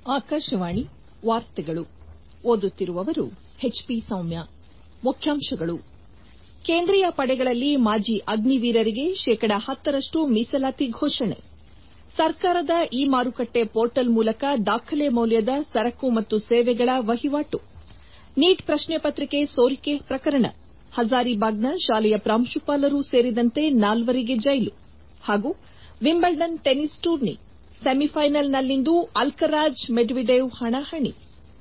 ಆಕಾಶವಾಣಿ ವಾರ್ತೆಗಳು ಓದುತ್ತಿರುವವರು ಹೆಚ್ಪಿ ಸೌಮ್ಯ ಮುಖ್ಯಾಂಶಗಳು ಕೇಂದ್ರೀಯ ಪಡೆಗಳಲ್ಲಿ ಮಾಜಿ ಅಗ್ನಿವೀರರಿಗೆ ಶೇಕಡ ಹತ್ತರಷ್ಟು ಮೀಸಲಾತಿ ಘೋಷಣೆ ಸರ್ಕಾರದ ಇ ಮಾರುಕಟ್ಟೆ ಪೋರ್ಟಲ್ ಮೂಲಕ ದಾಖಲೆ ಮೌಲ್ಯದ ಸರಕು ಮತ್ತು ಸೇವೆಗಳ ವಹಿವಾಟು ನೀಟ್ ಪ್ರಶ್ನೆ ಪತ್ರಿಕೆ ಸೋರಿಕೆ ಪ್ರಕರಣ ಹಜಾರಿಬಾಗ್ನ ಶಾಲೆಯ ಪ್ರಾಂಶುಪಾಲರೂ ಸೇರಿದಂತೆ ನಾಲ್ವರಿಗೆ ಜೈಲು ಹಾಗೂ ವಿಂಬಲ್ಡನ್ ಟೆನಿಸ್ ಟೂರ್ನಿ ಸೆಮಿಫೈನಲ್ನಲ್ಲಿಂದು ಅಲ್ಕರಾಜ್ ಮೆಡ್ವಿಡೇವ್ ಹಣಾಹಣಿ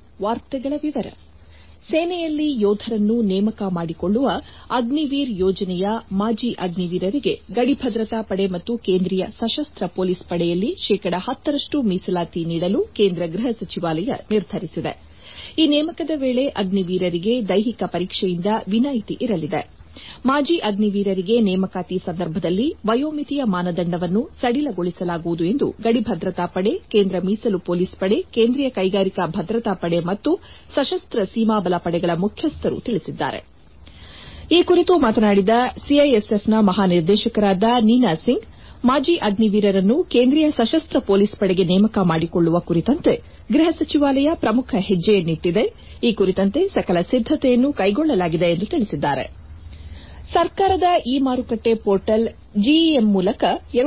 ಸೇನೆಯಲ್ಲಿ ಯೋಧರನ್ನು ನೇಮಕ ಮಾಡಿಕೊಳ್ಳುವ ಅಗ್ನಿವೀರ್ ಯೋಜನೆಯ ಮಾಜಿ ಅಗ್ನಿವೀರರಿಗೆ ಗಡಿ ಭದ್ರತಾ ಪಡೆ ಮತ್ತು ಕೇಂದ್ರೀಯ ಸಶಸ್ತ್ರ ಪೊಲೀಸ್ ಪಡೆಯಲ್ಲಿ ಶೇಕಡ ಹತ್ತರಷ್ಟು ಮೀಸಲಾತಿ ನೀಡಲು ಕೇಂದ್ರ ಗೃಹ ಸಚಿವಾಲಯ ನಿರ್ಧರಿಸಿದೆ ಈ ನೇಮಕದ ವೇಳೆ ಅಗ್ನಿವೀರರಿಗೆ ದೈಹಿಕ ಪರೀಕ್ಷೆಯಿಂದ ವಿನಾಯಿತಿ ಇರಲಿದೆ ಮಾಜಿ ಅಗ್ನಿವೀರರಿಗೆ ನೇಮಕಾತಿ ಸಂದರ್ಭದಲ್ಲಿ ವಯೋಮಿತಿಯ ಮಾನದಂಡವನ್ನು ಸಡಿಲಗೊಳಿಸಲಾಗುವುದು ಎಂದು ಗಡಿ ಭದ್ರತಾ ಪಡೆ ಕೇಂದ್ರ ಮೀಸಲು ಪೊಲೀಸ್ ಪಡೆ ಕೇಂದ್ರೀಯ ಕೈಗಾರಿಕಾ ಭದ್ರತಾ ಪಡೆ ಮತ್ತು ಸಶಸ್ತ್ರ ಸೀಮಾಬಲ ಪಡೆಗಳ ಮುಖ್ಯಸ್ಥರು ತಿಳಿಸಿದ್ದಾರೆ ಈ ಕುರಿತು ಮಾತನಾಡಿದ ಸಿಐಎಸ್ಎಫ್ನ ಮಹಾನಿರ್ದೇಶಕರಾದ ನೀನಾ ಸಿಂಗ್ ಮಾಜಿ ಅಗ್ನಿವೀರರನ್ನು ಕೇಂದ್ರೀಯ ಸಶಸ್ತ್ರ ಪೊಲೀಸ್ ಪಡೆಗೆ ನೇಮಕ ಮಾಡಿಕೊಳ್ಳುವ ಕುರಿತಂತೆ ಗೃಹ ಸಚಿವಾಲಯ ಪ್ರಮುಖ ಹೆಜ್ಜೆಯನ್ನಿಟ್ಟಿದೆ ಈ ಕುರಿತಂತೆ ಸಕಲ ಸಿದ್ದತೆಯನ್ನು ಕೈಗೊಳ್ಳಲಾಗಿದೆ ಎಂದು ತಿಳಿಸಿದ್ದಾರೆ ಸರ್ಕಾರದ ಇ ಮಾರುಕಟ್ಟೆ ಪೋರ್ಟಲ್ ಜಿಇಎಂ ಮೂಲಕ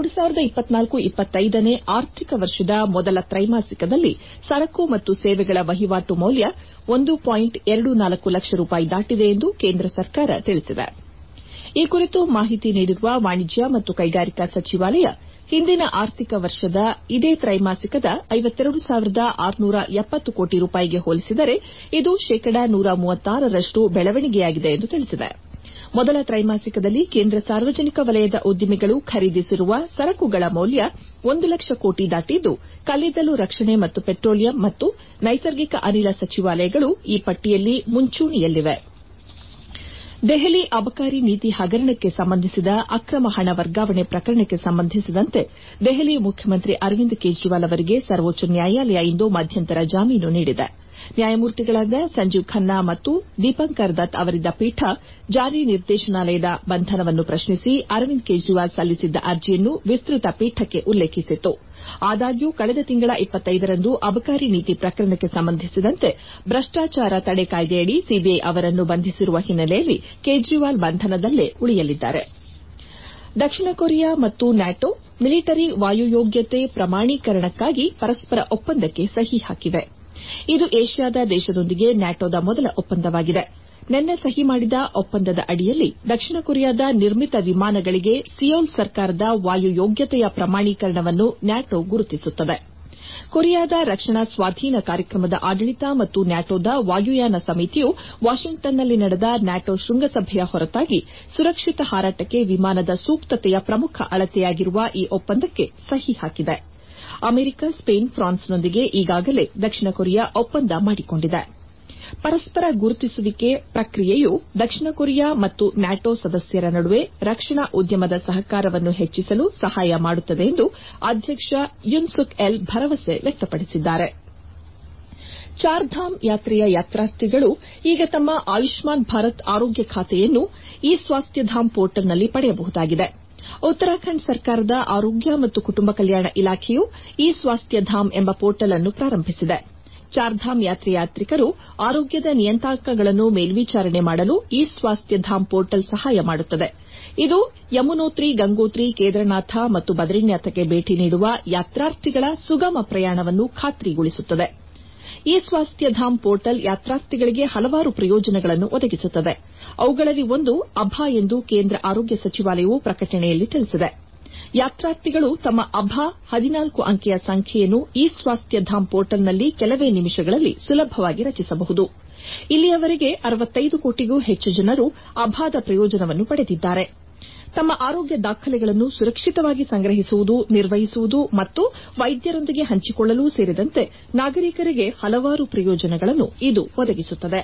ನೇ ಆರ್ಥಿಕ ವರ್ಷದ ಮೊದಲ ತ್ರೈಮಾಸಿಕದಲ್ಲಿ ಸರಕು ಮತ್ತು ಸೇವೆಗಳ ವಹಿವಾಟು ಮೌಲ್ಯ ಒಂದು ಪಾಯಿಂಟ್ ಎರಡು ನಾಲ್ಕು ಲಕ್ಷ ರೂಪಾಯಿ ದಾಟಿದೆ ಎಂದು ಕೇಂದ್ರ ಸರ್ಕಾರ ತಿಳಿಸಿದೆ ಈ ಕುರಿತು ಮಾಹಿತಿ ನೀಡಿರುವ ವಾಣಿಜ್ಯ ಮತ್ತು ಕೈಗಾರಿಕಾ ಸಚಿವಾಲಯ ಹಿಂದಿನ ಆರ್ಥಿಕ ವರ್ಷದ ಇದೇ ತ್ರೈಮಾಸಿಕದ ಕೋಟಿ ರೂಪಾಯಿಗೆ ಹೋಲಿಸಿದರೆ ಇದು ಶೇಕಡ ನೂರ ಮೂವತ್ತಾರರಷ್ಟು ಬೆಳವಣಿಗೆಯಾಗಿದೆ ಎಂದು ತಿಳಿಸಿದೆ ಮೊದಲ ತ್ರೈಮಾಸಿಕದಲ್ಲಿ ಕೇಂದ್ರ ಸಾರ್ವಜನಿಕ ವಲಯದ ಉದ್ದಿಮೆಗಳು ಖರೀದಿಸಿರುವ ಸರಕುಗಳ ಮೌಲ್ಯ ಒಂದು ಲಕ್ಷ ಕೋಟಿ ದಾಟಿದ್ದು ಕಲ್ಲಿದ್ದಲು ರಕ್ಷಣೆ ಮತ್ತು ಪೆಟ್ರೋಲಿಯಂ ಮತ್ತು ನೈಸರ್ಗಿಕ ಅನಿಲ ಸಚಿವಾಲಯಗಳು ಈ ಪಟ್ಟಿಯಲ್ಲಿ ಮುಂಚೂಣಿಯಲ್ಲಿವೆ ದೆಹಲಿ ಅಬಕಾರಿ ನೀತಿ ಹಗರಣಕ್ಕೆ ಸಂಬಂಧಿಸಿದ ಅಕ್ರಮ ಹಣ ವರ್ಗಾವಣೆ ಪ್ರಕರಣಕ್ಕೆ ಸಂಬಂಧಿಸಿದಂತೆ ದೆಹಲಿ ಮುಖ್ಯಮಂತ್ರಿ ಅರವಿಂದ್ ಕೇಜ್ರಿವಾಲ್ ಅವರಿಗೆ ಸರ್ವೋಚ್ಚ ನ್ಯಾಯಾಲಯ ಇಂದು ಮಧ್ಯಂತರ ಜಾಮೀನು ನೀಡಿದೆ ನ್ಯಾಯಮೂರ್ತಿಗಳಾದ ಸಂಜೀವ್ ಖನ್ನಾ ಮತ್ತು ದೀಪಂಕರ್ ದತ್ ಅವರಿದ್ದ ಪೀಠ ಜಾರಿ ನಿರ್ದೇಶನಾಲಯದ ಬಂಧನವನ್ನು ಪ್ರಶ್ನಿಸಿ ಅರವಿಂದ್ ಕೇಜ್ರಿವಾಲ್ ಸಲ್ಲಿಸಿದ್ದ ಅರ್ಜಿಯನ್ನು ವಿಸ್ತತ ಪೀಠಕ್ಕೆ ಉಲ್ಲೇಖಿಸಿತ್ತು ಆದಾಗ್ಯೂ ಕಳೆದ ತಿಂಗಳ ರಂದು ಅಬಕಾರಿ ನೀತಿ ಪ್ರಕರಣಕ್ಕೆ ಸಂಬಂಧಿಸಿದಂತೆ ಭ್ರಷ್ಟಾಚಾರ ತಡೆ ಕಾಯ್ದೆಯಡಿ ಸಿಬಿಐ ಅವರನ್ನು ಬಂಧಿಸಿರುವ ಹಿನ್ನೆಲೆಯಲ್ಲಿ ಕೇಜ್ರಿವಾಲ್ ಬಂಧನದಲ್ಲೇ ಉಳಿಯಲಿದ್ದಾರೆ ದಕ್ಷಿಣ ಕೊರಿಯಾ ಮತ್ತು ನ್ಯಾಟೋ ಮಿಲಿಟರಿ ವಾಯುಯೋಗ್ಯತೆ ಪ್ರಮಾಣೀಕರಣಕ್ಕಾಗಿ ಪರಸ್ಪರ ಒಪ್ಪಂದಕ್ಕೆ ಸಹಿ ಹಾಕಿವೆ ಇದು ಏಷ್ಯಾದ ದೇಶದೊಂದಿಗೆ ನ್ಯಾಟೋದ ಮೊದಲ ಒಪ್ಪಂದವಾಗಿದೆ ನಿನ್ನೆ ಸಹಿ ಮಾಡಿದ ಒಪ್ಪಂದದ ಅಡಿಯಲ್ಲಿ ದಕ್ಷಿಣ ಕೊರಿಯಾದ ನಿರ್ಮಿತ ವಿಮಾನಗಳಿಗೆ ಸಿಯೋಲ್ ಸರ್ಕಾರದ ವಾಯುಯೋಗ್ಯತೆಯ ಪ್ರಮಾಣೀಕರಣವನ್ನು ನ್ಯಾಟೋ ಗುರುತಿಸುತ್ತದೆ ಕೊರಿಯಾದ ರಕ್ಷಣಾ ಸ್ವಾಧೀನ ಕಾರ್ಯಕ್ರಮದ ಆಡಳಿತ ಮತ್ತು ನ್ಯಾಟೋದ ವಾಯುಯಾನ ಸಮಿತಿಯು ವಾಷಿಂಗ್ಟನ್ನಲ್ಲಿ ನಡೆದ ನ್ಯಾಟೋ ಶೃಂಗಸಭೆಯ ಹೊರತಾಗಿ ಸುರಕ್ಷಿತ ಹಾರಾಟಕ್ಕೆ ವಿಮಾನದ ಸೂಕ್ತತೆಯ ಪ್ರಮುಖ ಅಳತೆಯಾಗಿರುವ ಈ ಒಪ್ಪಂದಕ್ಕೆ ಸಹಿ ಹಾಕಿದೆ ಅಮೆರಿಕ ಸ್ಪೇನ್ ಫ್ರಾನ್ಸ್ನೊಂದಿಗೆ ಈಗಾಗಲೇ ದಕ್ಷಿಣ ಕೊರಿಯಾ ಒಪ್ಪಂದ ಮಾಡಿಕೊಂಡಿದೆ ಪರಸ್ಪರ ಗುರುತಿಸುವಿಕೆ ಪ್ರಕ್ರಿಯೆಯು ದಕ್ಷಿಣ ಕೊರಿಯಾ ಮತ್ತು ನ್ಯಾಟೋ ಸದಸ್ಯರ ನಡುವೆ ರಕ್ಷಣಾ ಉದ್ಯಮದ ಸಹಕಾರವನ್ನು ಹೆಚ್ಚಿಸಲು ಸಹಾಯ ಮಾಡುತ್ತದೆ ಎಂದು ಅಧ್ಯಕ್ಷ ಯುನ್ ಸುಕ್ ಎಲ್ ಭರವಸೆ ವ್ಯಕ್ತಪಡಿಸಿದ್ದಾರೆ ಚಾರ್ಧಾಮ್ ಯಾತ್ರೆಯ ಯಾತ್ರಾರ್ಥಿಗಳು ಈಗ ತಮ್ಮ ಆಯುಷ್ಮಾನ್ ಭಾರತ್ ಆರೋಗ್ಯ ಖಾತೆಯನ್ನು ಇ ಸ್ವಾಸ್ಥ್ಯಧಾಮ್ ಪೋರ್ಟಲ್ನಲ್ಲಿ ಪಡೆಯಬಹುದಾಗಿದೆ ಉತ್ತರಾಖಂಡ್ ಸರ್ಕಾರದ ಆರೋಗ್ಯ ಮತ್ತು ಕುಟುಂಬ ಕಲ್ಯಾಣ ಇಲಾಖೆಯು ಇ ಸ್ವಾಸ್ಥ್ಯಧಾಮ್ ಎಂಬ ಪೋರ್ಟಲ್ ಅನ್ನು ಪ್ರಾರಂಭಿಸಿದೆ ಚಾರ್ಧಾಮ್ ಯಾತ್ರೆ ಯಾತ್ರಿಕರು ಆರೋಗ್ಯದ ನಿಯತಾಂಕಗಳನ್ನು ಮೇಲ್ವಿಚಾರಣೆ ಮಾಡಲು ಇ ಸ್ವಾಸ್ಥ್ಯಧಾಮ್ ಪೋರ್ಟಲ್ ಸಹಾಯ ಮಾಡುತ್ತದೆ ಇದು ಯಮುನೋತ್ರಿ ಗಂಗೋತ್ರಿ ಕೇದಾರನಾಥ ಮತ್ತು ಬದರಿನಾಥಕ್ಕೆ ಭೇಟಿ ನೀಡುವ ಯಾತ್ರಾರ್ಥಿಗಳ ಸುಗಮ ಪ್ರಯಾಣವನ್ನು ಖಾತ್ರಿಗೊಳಿಸುತ್ತದೆ ಇ ಸ್ವಾಸ್ಥ್ಯಧಾಮ್ ಪೋರ್ಟಲ್ ಯಾತ್ರಾರ್ಥಿಗಳಿಗೆ ಹಲವಾರು ಪ್ರಯೋಜನಗಳನ್ನು ಒದಗಿಸುತ್ತದೆ ಅವುಗಳಲ್ಲಿ ಒಂದು ಅಭಾ ಎಂದು ಕೇಂದ್ರ ಆರೋಗ್ಯ ಸಚಿವಾಲಯವು ಪ್ರಕಟಣೆಯಲ್ಲಿ ತಿಳಿಸಿದೆ ಯಾತ್ರಾರ್ಥಿಗಳು ತಮ್ಮ ಅಭಾ ಹದಿನಾಲ್ಕು ಅಂಕೆಯ ಸಂಖ್ಯೆಯನ್ನು ಇ ಸ್ವಾಸ್ಥ್ಯಧಾಮ್ ಪೋರ್ಟಲ್ನಲ್ಲಿ ಕೆಲವೇ ನಿಮಿಷಗಳಲ್ಲಿ ಸುಲಭವಾಗಿ ರಚಿಸಬಹುದು ಇಲ್ಲಿಯವರೆಗೆ ಕೋಟಿಗೂ ಹೆಚ್ಚು ಜನರು ಅಭಾದ ಪ್ರಯೋಜನವನ್ನು ಪಡೆದಿದ್ದಾರೆ ತಮ್ಮ ಆರೋಗ್ಯ ದಾಖಲೆಗಳನ್ನು ಸುರಕ್ಷಿತವಾಗಿ ಸಂಗ್ರಹಿಸುವುದು ನಿರ್ವಹಿಸುವುದು ಮತ್ತು ವೈದ್ಯರೊಂದಿಗೆ ಹಂಚಿಕೊಳ್ಳಲು ಸೇರಿದಂತೆ ನಾಗರಿಕರಿಗೆ ಹಲವಾರು ಪ್ರಯೋಜನಗಳನ್ನು ಇದು ಒದಗಿಸುತ್ತದೆ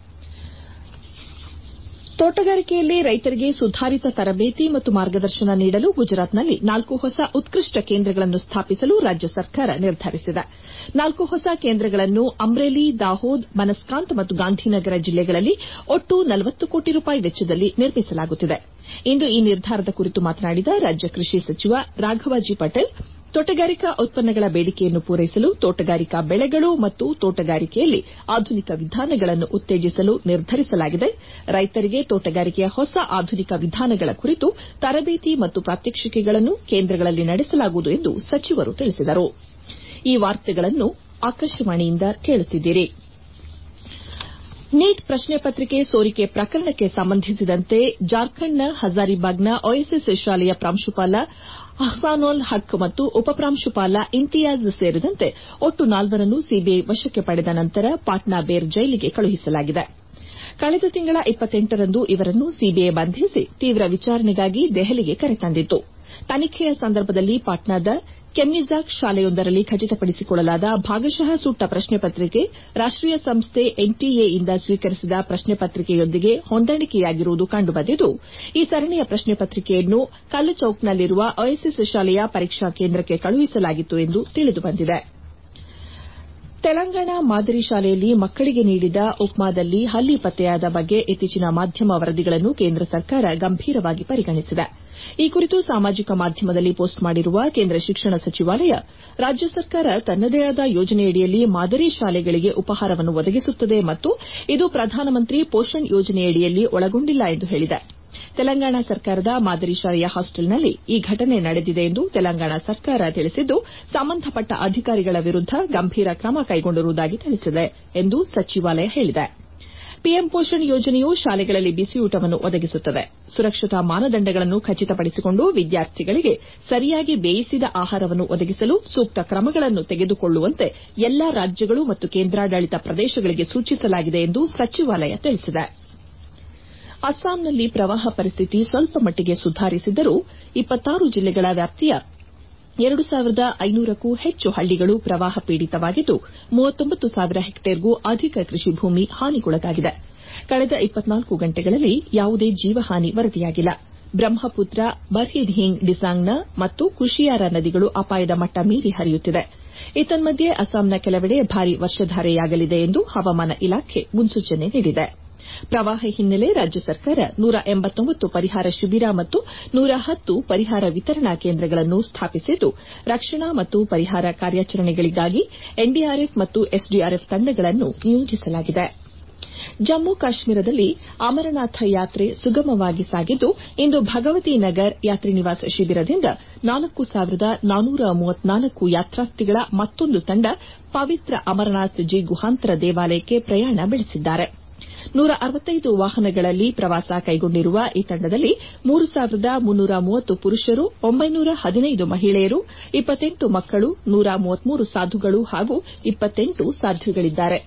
ತೋಟಗಾರಿಕೆಯಲ್ಲಿ ರೈತರಿಗೆ ಸುಧಾರಿತ ತರಬೇತಿ ಮತ್ತು ಮಾರ್ಗದರ್ಶನ ನೀಡಲು ಗುಜರಾತ್ನಲ್ಲಿ ನಾಲ್ಕು ಹೊಸ ಉತ್ಕೃಷ್ಟ ಕೇಂದ್ರಗಳನ್ನು ಸ್ಥಾಪಿಸಲು ರಾಜ್ಯ ಸರ್ಕಾರ ನಿರ್ಧರಿಸಿದೆ ನಾಲ್ಕು ಹೊಸ ಕೇಂದ್ರಗಳನ್ನು ಅಮ್ರೇಲಿ ದಾಹೋದ್ ಬನಸ್ಕಾಂತ್ ಮತ್ತು ಗಾಂಧಿನಗರ ಜಿಲ್ಲೆಗಳಲ್ಲಿ ಒಟ್ಟು ನಲವತ್ತು ಕೋಟಿ ರೂಪಾಯಿ ವೆಚ್ಚದಲ್ಲಿ ನಿರ್ಮಿಸಲಾಗುತ್ತಿದೆ ಇಂದು ಈ ನಿರ್ಧಾರದ ಕುರಿತು ಮಾತನಾಡಿದ ರಾಜ್ಯ ಕೃಷಿ ಸಚಿವ ರಾಘವಾಜಿ ಪಟೇಲ್ ತೋಟಗಾರಿಕಾ ಉತ್ಪನ್ನಗಳ ಬೇಡಿಕೆಯನ್ನು ಪೂರೈಸಲು ತೋಟಗಾರಿಕಾ ಬೆಳೆಗಳು ಮತ್ತು ತೋಟಗಾರಿಕೆಯಲ್ಲಿ ಆಧುನಿಕ ವಿಧಾನಗಳನ್ನು ಉತ್ತೇಜಿಸಲು ನಿರ್ಧರಿಸಲಾಗಿದೆ ರೈತರಿಗೆ ತೋಟಗಾರಿಕೆಯ ಹೊಸ ಆಧುನಿಕ ವಿಧಾನಗಳ ಕುರಿತು ತರಬೇತಿ ಮತ್ತು ಪ್ರಾತ್ಯಕ್ಷಿಕೆಗಳನ್ನು ಕೇಂದ್ರಗಳಲ್ಲಿ ನಡೆಸಲಾಗುವುದು ಎಂದು ಸಚಿವರು ತಿಳಿಸಿದರು ಈ ವಾರ್ತೆಗಳನ್ನು ಆಕಾಶವಾಣಿಯಿಂದ ಕೇಳುತ್ತಿದ್ದೀರಿ ನೀಟ್ ಪ್ರಶ್ನೆ ಪತ್ರಿಕೆ ಸೋರಿಕೆ ಪ್ರಕರಣಕ್ಕೆ ಸಂಬಂಧಿಸಿದಂತೆ ಜಾರ್ಖಂಡ್ನ ಹಜಾರಿಬಾಗ್ನ ಒಎಸ್ಎಸ್ ಶಾಲೆಯ ಪ್ರಾಂಶುಪಾಲ ಅಹ್ಸಾನುಲ್ ಹಕ್ ಮತ್ತು ಉಪಪ್ರಾಂಶುಪಾಲ ಇಂತಿಯಾಜ್ ಸೇರಿದಂತೆ ಒಟ್ಟು ನಾಲ್ವರನ್ನು ಸಿಬಿಐ ವಶಕ್ಕೆ ಪಡೆದ ನಂತರ ಪಾಟ್ನಾ ಬೇರ್ ಜೈಲಿಗೆ ಕಳುಹಿಸಲಾಗಿದೆ ಕಳೆದ ತಿಂಗಳ ರಂದು ಇವರನ್ನು ಸಿಬಿಐ ಬಂಧಿಸಿ ತೀವ್ರ ವಿಚಾರಣೆಗಾಗಿ ದೆಹಲಿಗೆ ಕರೆತಂದಿತ್ತು ತನಿಖೆಯ ಸಂದರ್ಭದಲ್ಲಿ ಪಾಟ್ನಾದ ಕೆಮ್ನಿಜಾಕ್ ಶಾಲೆಯೊಂದರಲ್ಲಿ ಖಚಿತಪಡಿಸಿಕೊಳ್ಳಲಾದ ಭಾಗಶಃ ಸುಟ್ಟ ಪ್ರಶ್ನೆ ಪತ್ರಿಕೆ ರಾಷ್ಟೀಯ ಸಂಸ್ಥೆ ಎನ್ಟಿಎಯಿಂದ ಸ್ವೀಕರಿಸಿದ ಪ್ರಶ್ನೆ ಪತ್ರಿಕೆಯೊಂದಿಗೆ ಹೊಂದಾಣಿಕೆಯಾಗಿರುವುದು ಕಂಡುಬಂದಿದ್ದು ಈ ಸರಣಿಯ ಪ್ರಶ್ನೆ ಪತ್ರಿಕೆಯನ್ನು ಕಲ್ಲುಚೌಕ್ನಲ್ಲಿರುವ ಒಎಸ್ಎಸ್ ಶಾಲೆಯ ಪರೀಕ್ಷಾ ಕೇಂದ್ರಕ್ಕೆ ಕಳುಹಿಸಲಾಗಿತ್ತು ಎಂದು ತಿಳಿದುಬಂದಿದೆ ತೆಲಂಗಾಣ ಮಾದರಿ ಶಾಲೆಯಲ್ಲಿ ಮಕ್ಕಳಿಗೆ ನೀಡಿದ ಉಪ್ಮಾದಲ್ಲಿ ಹಲ್ಲಿ ಪತ್ತೆಯಾದ ಬಗ್ಗೆ ಇತ್ತೀಚಿನ ಮಾಧ್ಯಮ ವರದಿಗಳನ್ನು ಕೇಂದ್ರ ಸರ್ಕಾರ ಗಂಭೀರವಾಗಿ ಪರಿಗಣಿಸಿದೆ ಈ ಕುರಿತು ಸಾಮಾಜಿಕ ಮಾಧ್ಯಮದಲ್ಲಿ ಪೋಸ್ಟ್ ಮಾಡಿರುವ ಕೇಂದ್ರ ಶಿಕ್ಷಣ ಸಚಿವಾಲಯ ರಾಜ್ಯ ಸರ್ಕಾರ ತನ್ನದೇ ಆದ ಯೋಜನೆಯಡಿಯಲ್ಲಿ ಮಾದರಿ ಶಾಲೆಗಳಿಗೆ ಉಪಹಾರವನ್ನು ಒದಗಿಸುತ್ತದೆ ಮತ್ತು ಇದು ಪ್ರಧಾನಮಂತ್ರಿ ಪೋಷಣ್ ಯೋಜನೆಯಡಿಯಲ್ಲಿ ಒಳಗೊಂಡಿಲ್ಲ ಎಂದು ಹೇಳಿದೆ ತೆಲಂಗಾಣ ಸರ್ಕಾರದ ಮಾದರಿ ಶಾಲೆಯ ಹಾಸ್ಟೆಲ್ನಲ್ಲಿ ಈ ಘಟನೆ ನಡೆದಿದೆ ಎಂದು ತೆಲಂಗಾಣ ಸರ್ಕಾರ ತಿಳಿಸಿದ್ದು ಸಂಬಂಧಪಟ್ಟ ಅಧಿಕಾರಿಗಳ ವಿರುದ್ದ ಗಂಭೀರ ಕ್ರಮ ಕೈಗೊಂಡಿರುವುದಾಗಿ ತಿಳಿಸಿದೆ ಎಂದು ಸಚಿವಾಲಯ ಹೇಳಿದೆ ಪಿಎಂ ಪೋಷಣ್ ಯೋಜನೆಯು ಶಾಲೆಗಳಲ್ಲಿ ಬಿಸಿಯೂಟವನ್ನು ಒದಗಿಸುತ್ತದೆ ಸುರಕ್ಷತಾ ಮಾನದಂಡಗಳನ್ನು ಖಚಿತಪಡಿಸಿಕೊಂಡು ವಿದ್ಯಾರ್ಥಿಗಳಿಗೆ ಸರಿಯಾಗಿ ಬೇಯಿಸಿದ ಆಹಾರವನ್ನು ಒದಗಿಸಲು ಸೂಕ್ತ ಕ್ರಮಗಳನ್ನು ತೆಗೆದುಕೊಳ್ಳುವಂತೆ ಎಲ್ಲಾ ರಾಜ್ಯಗಳು ಮತ್ತು ಕೇಂದ್ರಾಡಳಿತ ಪ್ರದೇಶಗಳಿಗೆ ಸೂಚಿಸಲಾಗಿದೆ ಎಂದು ಸಚಿವಾಲಯ ತಿಳಿಸಿದೆ ಅಸ್ಸಾಂನಲ್ಲಿ ಪ್ರವಾಹ ಪರಿಸ್ಥಿತಿ ಸ್ವಲ್ಪ ಮಟ್ಟಿಗೆ ಸುಧಾರಿಸಿದ್ದರೂ ಜಿಲ್ಲೆಗಳ ವ್ಯಾಪ್ತಿಯ ಎರಡು ಸಾವಿರದ ಐನೂರಕ್ಕೂ ಹೆಚ್ಚು ಹಳ್ಳಿಗಳು ಪ್ರವಾಹ ಪೀಡಿತವಾಗಿದ್ದು ಮೂವತ್ತೊಂಬತ್ತು ಸಾವಿರ ಹೆಕ್ಟೇರ್ಗೂ ಅಧಿಕ ಕೃಷಿ ಭೂಮಿ ಹಾನಿಗೊಳಗಾಗಿದೆ ಕಳೆದ ಇಪ್ಪತ್ನಾಲ್ಕು ಗಂಟೆಗಳಲ್ಲಿ ಯಾವುದೇ ಜೀವಹಾನಿ ವರದಿಯಾಗಿಲ್ಲ ಬ್ರಹ್ಮಪುತ್ರ ಬರ್ಹಿಢೀಂಗ್ ಡಿಸಾಂಗ್ನ ಮತ್ತು ಕುಶಿಯಾರ ನದಿಗಳು ಅಪಾಯದ ಮಟ್ಟ ಮೀರಿ ಹರಿಯುತ್ತಿದೆ ಏತನ್ಮಧ್ಯೆ ಅಸ್ಸಾಂನ ಕೆಲವೆಡೆ ಭಾರೀ ವರ್ಷಧಾರೆಯಾಗಲಿದೆ ಎಂದು ಹವಾಮಾನ ಇಲಾಖೆ ಮುನ್ಸೂಚನೆ ನೀಡಿದೆ ಪ್ರವಾಹ ಹಿನ್ನೆಲೆ ರಾಜ್ಯ ಸರ್ಕಾರ ನೂರ ಎಂಬತ್ತೊಂಬತ್ತು ಪರಿಹಾರ ಶಿಬಿರ ಮತ್ತು ನೂರ ಹತ್ತು ಪರಿಹಾರ ವಿತರಣಾ ಕೇಂದ್ರಗಳನ್ನು ಸ್ಥಾಪಿಸಿದ್ದು ರಕ್ಷಣಾ ಮತ್ತು ಪರಿಹಾರ ಕಾರ್ಯಾಚರಣೆಗಳಿಗಾಗಿ ಎನ್ಡಿಆರ್ಎಫ್ ಮತ್ತು ಎಸ್ಡಿಆರ್ಎಫ್ ತಂಡಗಳನ್ನು ನಿಯೋಜಿಸಲಾಗಿದೆ ಜಮ್ಮು ಕಾಶ್ಮೀರದಲ್ಲಿ ಅಮರನಾಥ ಯಾತ್ರೆ ಸುಗಮವಾಗಿ ಸಾಗಿದ್ದು ಇಂದು ಭಗವತಿ ನಗರ್ ಯಾತ್ರಿ ನಿವಾಸ ಶಿಬಿರದಿಂದ ನಾಲ್ಕು ಸಾವಿರದ ನಾನೂರ ಮೂವತ್ನಾಲ್ಕು ಯಾತ್ರಾರ್ಥಿಗಳ ಮತ್ತೊಂದು ತಂಡ ಪವಿತ್ರ ಅಮರನಾಥ್ ಜಿ ಗುಹಾಂತರ ದೇವಾಲಯಕ್ಕೆ ಪ್ರಯಾಣ ಬೆಳೆಸಿದ್ದಾರೆ ನೂರ ಅರವತ್ತೈದು ವಾಹನಗಳಲ್ಲಿ ಪ್ರವಾಸ ಕೈಗೊಂಡಿರುವ ಈ ತಂಡದಲ್ಲಿ ಮೂರು ಸಾವಿರದ ಮುನ್ನೂರ ಮೂವತ್ತು ಪುರುಷರು ಒಂಬೈನೂರ ಹದಿನೈದು ಮಹಿಳೆಯರು ಇಪ್ಪತ್ತೆಂಟು ಮಕ್ಕಳು ನೂರ ಮೂವತ್ಮೂರು ಸಾಧುಗಳು ಹಾಗೂ ಇಪ್ಪತ್ತೆಂಟು ಸಾಧ್ವಿಗಳಿದ್ದಾರೆ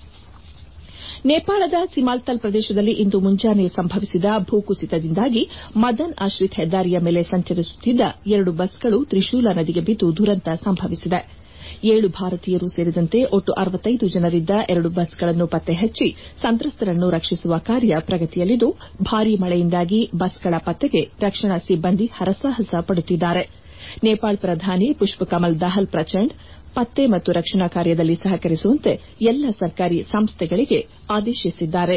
ನೇಪಾಳದ ಸಿಮಾಲ್ತಲ್ ಪ್ರದೇಶದಲ್ಲಿ ಇಂದು ಮುಂಜಾನೆ ಸಂಭವಿಸಿದ ಭೂಕುಸಿತದಿಂದಾಗಿ ಮದನ್ ಆಶ್ರಿತ್ ಹೆದ್ದಾರಿಯ ಮೇಲೆ ಸಂಚರಿಸುತ್ತಿದ್ದ ಎರಡು ಬಸ್ಗಳು ತ್ರಿಶೂಲ ನದಿಗೆ ಬಿದ್ದು ದುರಂತ ಸಂಭವಿಸಿದೆ ಏಳು ಭಾರತೀಯರು ಸೇರಿದಂತೆ ಒಟ್ಟು ಅರವತ್ತೈದು ಜನರಿದ್ದ ಎರಡು ಬಸ್ಗಳನ್ನು ಪತ್ತೆ ಹಚ್ಚಿ ಸಂತ್ರಸ್ತರನ್ನು ರಕ್ಷಿಸುವ ಕಾರ್ಯ ಪ್ರಗತಿಯಲ್ಲಿದ್ದು ಭಾರೀ ಮಳೆಯಿಂದಾಗಿ ಬಸ್ಗಳ ಪತ್ತೆಗೆ ರಕ್ಷಣಾ ಸಿಬ್ಬಂದಿ ಹರಸಾಹಸ ಪಡುತ್ತಿದ್ದಾರೆ ನೇಪಾಳ ಪ್ರಧಾನಿ ಪುಷ್ಪಕಮಲ್ ದಹಲ್ ಪ್ರಚಂಡ್ ಪತ್ತೆ ಮತ್ತು ರಕ್ಷಣಾ ಕಾರ್ಯದಲ್ಲಿ ಸಹಕರಿಸುವಂತೆ ಎಲ್ಲ ಸರ್ಕಾರಿ ಸಂಸ್ಥೆಗಳಿಗೆ ಆದೇಶಿಸಿದ್ದಾರೆ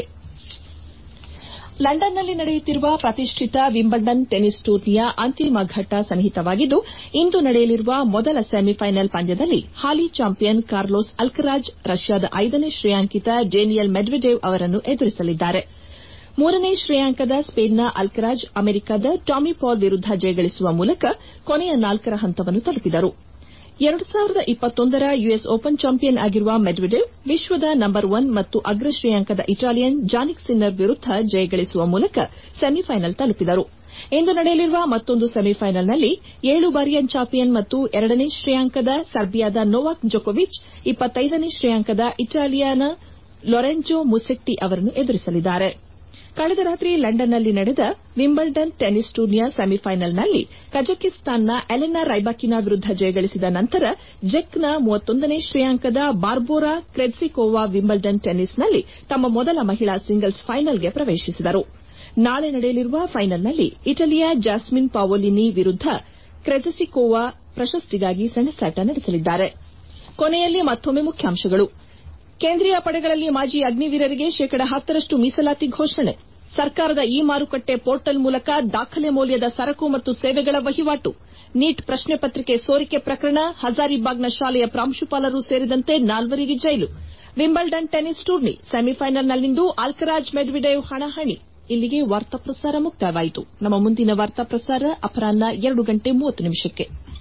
ಲಂಡನ್ನಲ್ಲಿ ನಡೆಯುತ್ತಿರುವ ಪ್ರತಿಷ್ಠಿತ ವಿಂಬಲ್ಡನ್ ಟೆನಿಸ್ ಟೂರ್ನಿಯ ಅಂತಿಮ ಘಟ್ಟ ಸನ್ನಿಹಿತವಾಗಿದ್ದು ಇಂದು ನಡೆಯಲಿರುವ ಮೊದಲ ಸೆಮಿಫೈನಲ್ ಪಂದ್ಯದಲ್ಲಿ ಹಾಲಿ ಚಾಂಪಿಯನ್ ಕಾರ್ಲೋಸ್ ಅಲ್ಕರಾಜ್ ರಷ್ಯಾದ ಐದನೇ ಶ್ರೇಯಾಂಕಿತ ಡೇನಿಯಲ್ ಮೆಡ್ವೆಡೇವ್ ಅವರನ್ನು ಎದುರಿಸಲಿದ್ದಾರೆ ಮೂರನೇ ಶ್ರೇಯಾಂಕದ ಸ್ಪೇನ್ನ ಅಲ್ಕರಾಜ್ ಅಮೆರಿಕದ ಟಾಮಿ ಪಾಲ್ ವಿರುದ್ದ ಜಯಗಳಿಸುವ ಮೂಲಕ ಕೊನೆಯ ನಾಲ್ಕರ ಹಂತವನ್ನು ತಲುಪಿದರು ಎರಡು ಸಾವಿರದ ಇಪ್ಪತ್ತೊಂದರ ಯುಎಸ್ ಓಪನ್ ಚಾಂಪಿಯನ್ ಆಗಿರುವ ಮೆಡ್ವೆಡೇವ್ ವಿಶ್ವದ ನಂಬರ್ ಒನ್ ಮತ್ತು ಅಗ್ರ ಶ್ರೇಯಾಂಕದ ಇಟಾಲಿಯನ್ ಜಾನಿಕ್ ಸಿನ್ನರ್ ವಿರುದ್ದ ಜಯಗಳಿಸುವ ಮೂಲಕ ಸೆಮಿಫೈನಲ್ ತಲುಪಿದರು ಇಂದು ನಡೆಯಲಿರುವ ಮತ್ತೊಂದು ಸೆಮಿಫೈನಲ್ನಲ್ಲಿ ಏಳು ಬಾರಿಯ ಚಾಂಪಿಯನ್ ಮತ್ತು ಎರಡನೇ ಶ್ರೇಯಾಂಕದ ಸರ್ಬಿಯಾದ ನೊವಾಕ್ ಜೊಕೊವಿಚ್ ಇಪ್ಪತ್ತೈದನೇ ಶ್ರೇಯಾಂಕದ ಇಟಾಲಿಯನ್ನ ಲೊರೆಂಜೊ ಮುಸೆಟ್ಟಿ ಅವರನ್ನು ಎದುರಿಸಲಿದ್ದಾರೆ ಕಳೆದ ರಾತ್ರಿ ಲಂಡನ್ನಲ್ಲಿ ನಡೆದ ವಿಂಬಲ್ಡನ್ ಟೆನಿಸ್ ಟೂರ್ನಿಯ ಸೆಮಿಫೈನಲ್ನಲ್ಲಿ ಕಜಕಿಸ್ತಾನ್ನ ಎಲೆನಾ ರೈಬಾಕಿನಾ ವಿರುದ್ದ ಜಯಗಳಿಸಿದ ನಂತರ ಜೆಕ್ನ ಮೂವತ್ತೊಂದನೇ ಶ್ರೇಯಾಂಕದ ಬಾರ್ಬೋರಾ ಕ್ರೆಡ್ಸಿಕೋವಾ ವಿಂಬಲ್ಡನ್ ಟೆನಿಸ್ನಲ್ಲಿ ತಮ್ಮ ಮೊದಲ ಮಹಿಳಾ ಸಿಂಗಲ್ಸ್ ಫೈನಲ್ಗೆ ಪ್ರವೇಶಿಸಿದರು ನಾಳೆ ನಡೆಯಲಿರುವ ಫೈನಲ್ನಲ್ಲಿ ಇಟಲಿಯ ಜಾಸ್ಮಿನ್ ಪಾವೊಲಿನಿ ವಿರುದ್ದ ಕ್ರೆಜಸಿಕೋವಾ ಪ್ರಶಸ್ತಿಗಾಗಿ ಸೆಣಸಾಟ ನಡೆಸಲಿದ್ದಾರೆ ಕೊನೆಯಲ್ಲಿ ಮತ್ತೊಮ್ಮೆ ಮುಖ್ಯಾಂಶಗಳು ಕೇಂದ್ರೀಯ ಪಡೆಗಳಲ್ಲಿ ಮಾಜಿ ಅಗ್ನಿವೀರರಿಗೆ ಶೇಕಡ ಹತ್ತರಷ್ಟು ಮೀಸಲಾತಿ ಘೋಷಣೆ ಸರ್ಕಾರದ ಇ ಮಾರುಕಟ್ಟೆ ಪೋರ್ಟಲ್ ಮೂಲಕ ದಾಖಲೆ ಮೌಲ್ಯದ ಸರಕು ಮತ್ತು ಸೇವೆಗಳ ವಹಿವಾಟು ನೀಟ್ ಪ್ರಶ್ನೆ ಪತ್ರಿಕೆ ಸೋರಿಕೆ ಪ್ರಕರಣ ಹಜಾರಿಬಾಗ್ನ ಶಾಲೆಯ ಪ್ರಾಂಶುಪಾಲರು ಸೇರಿದಂತೆ ನಾಲ್ವರಿಗೆ ಜೈಲು ವಿಂಬಲ್ಡನ್ ಟೆನಿಸ್ ಟೂರ್ನಿ ಸೆಮಿಫೈನಲ್ನಲ್ಲಿಂದು ಅಲ್ಕರಾಜ್ ಮೆಡ್ವಿಡೇವ್ ಹಣಾಹಣಿ ಇಲ್ಲಿಗೆ ವಾರ್ತಾ ಪ್ರಸಾರ ಮುಕ್ತಾಯವಾಯಿತು ನಮ್ಮ ಮುಂದಿನ ವಾರ್ತಾ ಪ್ರಸಾರ ಅಪರಾಹ್ನ ಎರಡು ಗಂಟೆ ಮೂವತ್ತು ನಿಮಿಷಕ್ಕೆ